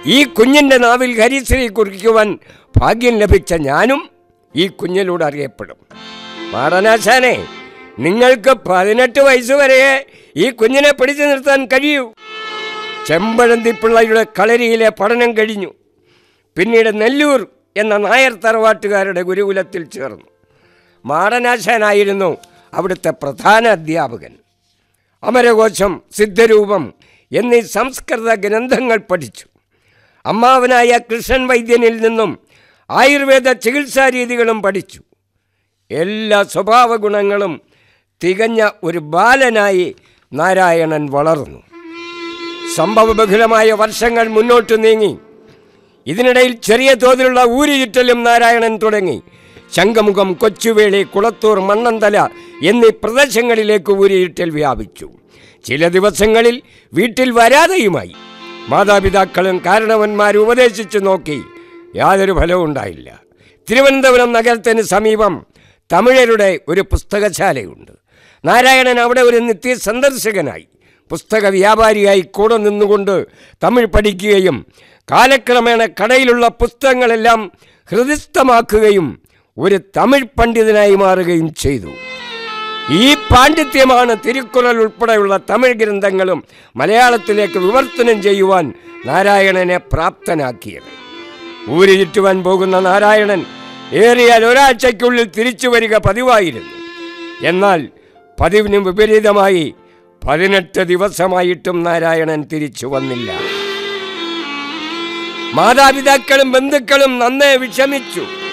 ഈ കുഞ്ഞിൻ്റെ നാവിൽ ഹരിശ്രീ കുറിക്കുവാൻ ഭാഗ്യം ലഭിച്ച ഞാനും ഈ കുഞ്ഞിലൂടെ അറിയപ്പെടും മാടനാശാനെ നിങ്ങൾക്ക് പതിനെട്ട് വയസ്സ് വരെ ഈ കുഞ്ഞിനെ പിടിച്ചു നിർത്താൻ കഴിയൂ ചെമ്പഴന്തിപ്പിള്ളയുടെ കളരിയിലെ പഠനം കഴിഞ്ഞു പിന്നീട് നെല്ലൂർ എന്ന നായർ തറവാട്ടുകാരുടെ ഗുരുകുലത്തിൽ ചേർന്നു മാടനാശാനായിരുന്നു അവിടുത്തെ പ്രധാന അധ്യാപകൻ അമരകോശം സിദ്ധരൂപം എന്നീ സംസ്കൃത ഗ്രന്ഥങ്ങൾ പഠിച്ചു അമ്മാവനായ കൃഷ്ണൻ വൈദ്യനിൽ നിന്നും ആയുർവേദ ചികിത്സാ രീതികളും പഠിച്ചു എല്ലാ സ്വഭാവ ഗുണങ്ങളും തികഞ്ഞ ഒരു ബാലനായി നാരായണൻ വളർന്നു സംഭവബഹുലമായ വർഷങ്ങൾ മുന്നോട്ട് നീങ്ങി ഇതിനിടയിൽ ചെറിയ തോതിലുള്ള ഊരുചുറ്റലും നാരായണൻ തുടങ്ങി ശംഖമുഖം കൊച്ചുവേളി കുളത്തൂർ മണ്ണന്തല എന്നീ പ്രദേശങ്ങളിലേക്ക് ഊരിയിട്ടൽ വ്യാപിച്ചു ചില ദിവസങ്ങളിൽ വീട്ടിൽ വരാതെയുമായി മാതാപിതാക്കളും കാരണവന്മാരും ഉപദേശിച്ചു നോക്കി യാതൊരു ഫലവും ഉണ്ടായില്ല തിരുവനന്തപുരം നഗരത്തിന് സമീപം തമിഴരുടെ ഒരു പുസ്തകശാലയുണ്ട് നാരായണൻ അവിടെ ഒരു നിത്യ സന്ദർശകനായി പുസ്തക വ്യാപാരിയായി കൂടെ നിന്നുകൊണ്ട് തമിഴ് പഠിക്കുകയും കാലക്രമേണ കടയിലുള്ള പുസ്തകങ്ങളെല്ലാം ഹൃദിസ്ഥമാക്കുകയും ഒരു തമിഴ് പണ്ഡിതനായി മാറുകയും ചെയ്തു ഈ പാണ്ഡിത്യമാണ് തിരുക്കുറൽ ഉൾപ്പെടെയുള്ള തമിഴ് ഗ്രന്ഥങ്ങളും മലയാളത്തിലേക്ക് വിവർത്തനം ചെയ്യുവാൻ നാരായണനെ പ്രാപ്തനാക്കിയത് ഊര് ചുറ്റുവാൻ പോകുന്ന നാരായണൻ ഏറിയാൽ ഒരാഴ്ചയ്ക്കുള്ളിൽ തിരിച്ചു വരിക പതിവായിരുന്നു എന്നാൽ പതിവിന് വിപരീതമായി പതിനെട്ട് ദിവസമായിട്ടും നാരായണൻ തിരിച്ചു വന്നില്ല മാതാപിതാക്കളും ബന്ധുക്കളും നന്നേ വിഷമിച്ചു